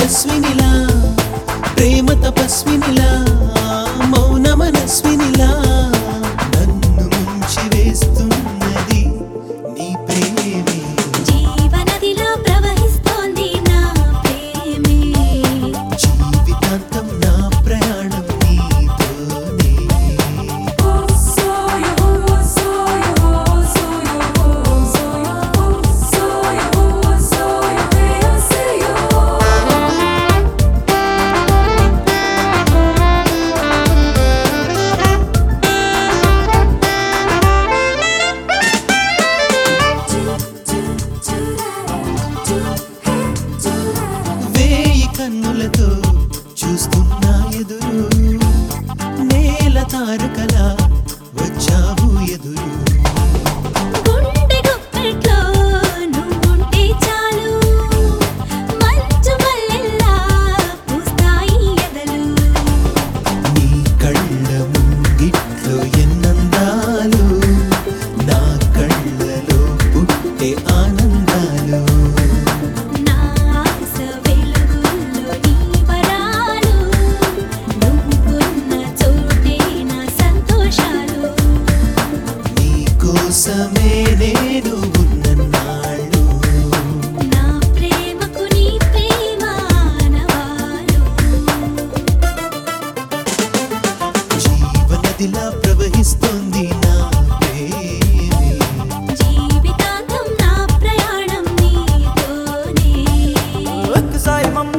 మనస్వినిలా ప్రేమ తపస్వినిలా మౌన మనస్వినిలా నన్ను ముంచి వేస్తున్నది నీ ప్రేమే జీవనదిలా ప్రవహిస్తోంది నా ప్రేమే జీవితాంతం నా ప్రయాణం నీతోనే వేయి కన్నులతో చూస్తున్నా ఎదురు నేల తారకలా వచ్చావు ఎదురు గుండె గుప్పెట్లో నువ్వుంటే చాలు మంచు మల్లెల్లా పూస్తాయి ఎదలు నీ కళ్ళ ముంగిట్లో ఎన్నందాలు నా కళ్ళలో పుట్టే ఆనందాలు నా ఆశ వెలుగుల్లో నీ వరాలు నువ్వున్న చోటే నా సంతోషాలు నీ కోసమే నేను ఉన్నన్నాళ్ళు నా ప్రేమకు నీ ప్రేమ ఆనవాలు జీవనదిలా ప్రవహిస్తోంది నా ప్రేమే జీవితాంతం నా ప్రయాణం నీతోనే సాయి మమ్మ